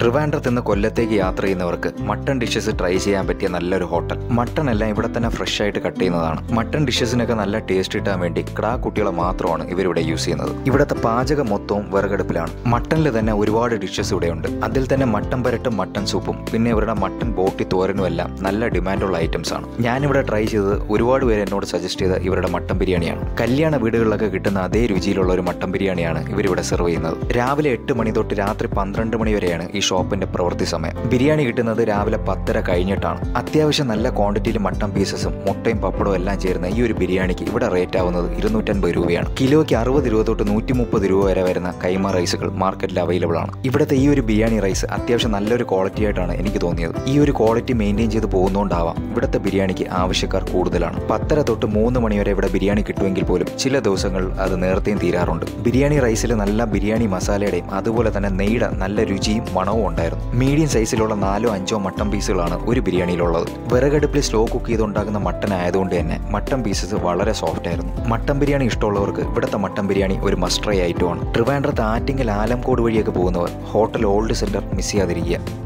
ട്രിവാൻഡ്രത്ത് നിന്ന് കൊല്ലത്തേക്ക് യാത്ര ചെയ്യുന്നവർക്ക് മട്ടൺ ഡിഷസ് ട്രൈ ചെയ്യാൻ പറ്റിയ നല്ലൊരു ഹോട്ടൽ മട്ടൺ എല്ലാം ഇവിടെ തന്നെ ഫ്രഷ് ആയിട്ട് കട്ട് ചെയ്യുന്നതാണ് മട്ടൺ ഡിഷസിനൊക്കെ നല്ല ടേസ്റ്റ് കിട്ടാൻ വേണ്ടി ക്രാ കുട്ടികളെ മാത്രമാണ് ഇവരിവിടെ യൂസ് ചെയ്യുന്നത് ഇവിടുത്തെ പാചകം മൊത്തവും വിറകടുപ്പിലാണ് മട്ടണിൽ തന്നെ ഒരുപാട് ഡിഷസ് ഇവിടെയുണ്ട് അതിൽ തന്നെ മട്ടൻ പരട്ടും മട്ടൻ സൂപ്പും പിന്നെ ഇവരുടെ മട്ടൻ ബോട്ടി തോരനും എല്ലാം നല്ല ഡിമാൻഡുള്ള ഐറ്റംസ് ആണ് ഞാനിവിടെ ട്രൈ ചെയ്തത് ഒരുപാട് പേര് എന്നോട് സജസ്റ്റ് ചെയ്ത ഇവരുടെ മട്ടൻ ബിരിയാണിയാണ് കല്യാണ വീടുകളിലൊക്കെ കിട്ടുന്ന അതേ രുചിയിലുള്ള ഒരു മട്ടൻ ബിരിയാണിയാണ് ഇവരിവിടെ സെർവ് ചെയ്യുന്നത് രാവിലെ എട്ട് മണി തൊട്ട് രാത്രി പന്ത്രണ്ട് മണി വരെയാണ് ഈ ഷോപ്പിന്റെ പ്രവൃത്തി സമയം ബിരിയാണി കിട്ടുന്നത് രാവിലെ പത്തര കഴിഞ്ഞിട്ടാണ് അത്യാവശ്യം നല്ല ക്വാണ്ടിറ്റിയിൽ മട്ടൻ പീസസും മുട്ടയും പപ്പടവും എല്ലാം ചേർന്ന ഈ ഒരു ബിരിയാണിക്ക് ഇവിടെ റേറ്റ് ആവുന്നത് ഇരുന്നൂറ്റൻപത് രൂപയാണ് കിലോയ്ക്ക് അറുപത് രൂപ തൊട്ട് നൂറ്റി മുപ്പത് രൂപ വരെ വരുന്ന കൈമ റൈസുകൾ മാർക്കറ്റിൽ അവൈലബിൾ ആണ് ഇവിടുത്തെ ഈ ഒരു ബിരിയാണി റൈസ് അത്യാവശ്യം നല്ലൊരു ക്വാളിറ്റി ആയിട്ടാണ് എനിക്ക് തോന്നിയത് ഈ ഒരു ക്വാളിറ്റി മെയിൻറ്റെയിൻ ചെയ്ത് പോകുന്നതുകൊണ്ടാവാം ഇവിടുത്തെ ബിരിയാണിക്ക് ആവശ്യക്കാർ കൂടുതലാണ് പത്തര തൊട്ട് മൂന്ന് മണി വരെ ഇവിടെ ബിരിയാണി കിട്ടുമെങ്കിൽ പോലും ചില ദിവസങ്ങൾ അത് നേരത്തെയും തീരാറുണ്ട് ബിരിയാണി റൈസിൽ നല്ല ബിരിയാണി മസാലയുടെയും അതുപോലെ തന്നെ നെയ്യുടെ നല്ല രുചിയും മണവും ഉണ്ടായിരുന്നു മീഡിയം സൈസിലുള്ള നാലോ അഞ്ചോ മട്ടൺ പീസുകളാണ് ഒരു ബിരിയാണിയിലുള്ളത് വിറകടുപ്പിൽ സ്ലോ കുക്ക് ചെയ്തുണ്ടാക്കുന്ന മട്ടൺ ആയതുകൊണ്ട് തന്നെ മട്ടൺ പീസസ് വളരെ സോഫ്റ്റ് ആയിരുന്നു മട്ടൺ ബിരിയാണി ഇഷ്ടമുള്ളവർക്ക് ഇവിടുത്തെ മട്ടൺ ബിരിയാണി ഒരു മസ്റ്റ് ട്രൈ ഐറ്റമാണ് ട്രിവാൻഡ്രത്ത് ആറ്റിങ്ങൽ ആലംകോട് വഴിയൊക്കെ പോകുന്നവർ ഹോട്ടൽ ഓൾഡ് സെന്റർ മിസ് ചെയ്യാതിരിക്കുക